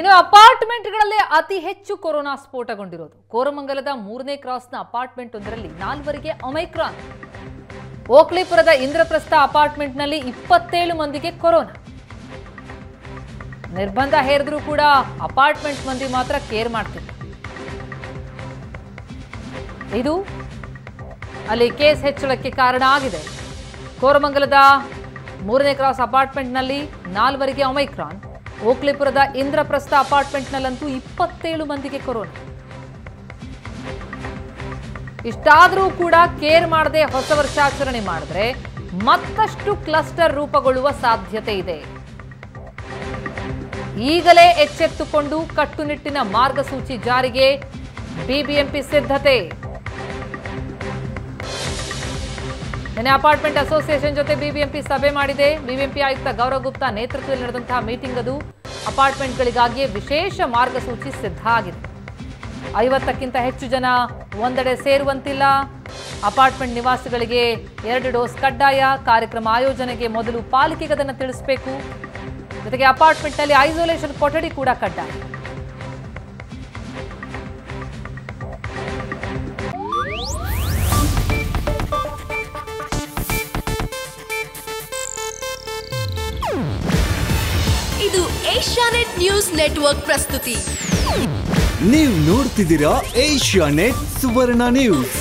ಇನ್ನು ಅಪಾರ್ಟ್ಮೆಂಟ್ಗಳಲ್ಲೇ ಅತಿ ಹೆಚ್ಚು ಕೊರೋನಾ ಸ್ಫೋಟಗೊಂಡಿರೋದು ಕೋರಮಂಗಲದ ಮೂರನೇ ಕ್ರಾಸ್ನ ಅಪಾರ್ಟ್ಮೆಂಟ್ ಒಂದರಲ್ಲಿ ನಾಲ್ವರಿಗೆ ಒಮೈಕ್ರಾನ್ ಓಕ್ಲಿಪುರದ ಇಂದ್ರಪ್ರಸ್ಥ ಅಪಾರ್ಟ್ಮೆಂಟ್ನಲ್ಲಿ ಇಪ್ಪತ್ತೇಳು ಮಂದಿಗೆ ಕೊರೋನಾ ನಿರ್ಬಂಧ ಹೇರಿದ್ರೂ ಕೂಡ ಅಪಾರ್ಟ್ಮೆಂಟ್ ಮಂದಿ ಮಾತ್ರ ಕೇರ್ ಮಾಡ್ತಿದ್ರು ಇದು ಅಲ್ಲಿ ಕೇಸ್ ಹೆಚ್ಚಳಕ್ಕೆ ಕಾರಣ ಆಗಿದೆ ಕೋರಮಂಗಲದ ಮೂರನೇ ಕ್ರಾಸ್ ಅಪಾರ್ಟ್ಮೆಂಟ್ನಲ್ಲಿ ನಾಲ್ವರಿಗೆ ಒಮೈಕ್ರಾನ್ ಓಕ್ಲಿಪುರದ ಇಂದ್ರಪ್ರಸ್ಥ ಅಪಾರ್ಟ್ಮೆಂಟ್ನಲ್ಲಂತೂ ಇಪ್ಪತ್ತೇಳು ಮಂದಿಗೆ ಕೊರೋನಾ ಇಷ್ಟಾದರೂ ಕೂಡ ಕೇರ್ ಮಾಡದೆ ಹೊಸ ವರ್ಷಾಚರಣೆ ಮಾಡಿದ್ರೆ ಮತ್ತಷ್ಟು ಕ್ಲಸ್ಟರ್ ರೂಪುಗೊಳ್ಳುವ ಸಾಧ್ಯತೆ ಇದೆ ಈಗಲೇ ಎಚ್ಚೆತ್ತುಕೊಂಡು ಕಟ್ಟುನಿಟ್ಟಿನ ಮಾರ್ಗಸೂಚಿ ಜಾರಿಗೆ ಬಿಬಿಎಂಪಿ ಸಿದ್ಧತೆ ನಿನ್ನೆ ಅಪಾರ್ಟ್ಮೆಂಟ್ ಅಸೋಸಿಯೇಷನ್ ಜೊತೆ ಬಿಬಿಎಂಪಿ ಸಭೆ ಮಾಡಿದೆ ಬಿಬಿಎಂಪಿ ಆಯುಕ್ತ ಗೌರವ್ ಗುಪ್ತಾ ನೇತೃತ್ವದಲ್ಲಿ ನಡೆದಂತಹ ಮೀಟಿಂಗ್ ಅದು ಅಪಾರ್ಟ್ಮೆಂಟ್ಗಳಿಗಾಗಿಯೇ ವಿಶೇಷ ಮಾರ್ಗಸೂಚಿ ಸಿದ್ಧ ಆಗಿದೆ ಐವತ್ತಕ್ಕಿಂತ ಹೆಚ್ಚು ಜನ ಒಂದೆಡೆ ಸೇರುವಂತಿಲ್ಲ ಅಪಾರ್ಟ್ಮೆಂಟ್ ನಿವಾಸಿಗಳಿಗೆ ಎರಡು ಡೋಸ್ ಕಡ್ಡಾಯ ಕಾರ್ಯಕ್ರಮ ಆಯೋಜನೆಗೆ ಮೊದಲು ಪಾಲಿಕೆಗೆ ಅದನ್ನು ತಿಳಿಸಬೇಕು ಜೊತೆಗೆ ಅಪಾರ್ಟ್ಮೆಂಟ್ನಲ್ಲಿ ಐಸೋಲೇಷನ್ ಕೊಠಡಿ ಕೂಡ ಕಡ್ಡಾಯ ಇದು ಏಷ್ಯಾನೆಟ್ ನ್ಯೂಸ್ ನೆಟ್ವರ್ಕ್ ಪ್ರಸ್ತುತಿ ನೀವು ನೋಡ್ತಿದ್ದೀರಾ ಏಷ್ಯಾ ನೆಟ್ ಸುವರ್ಣ ನ್ಯೂಸ್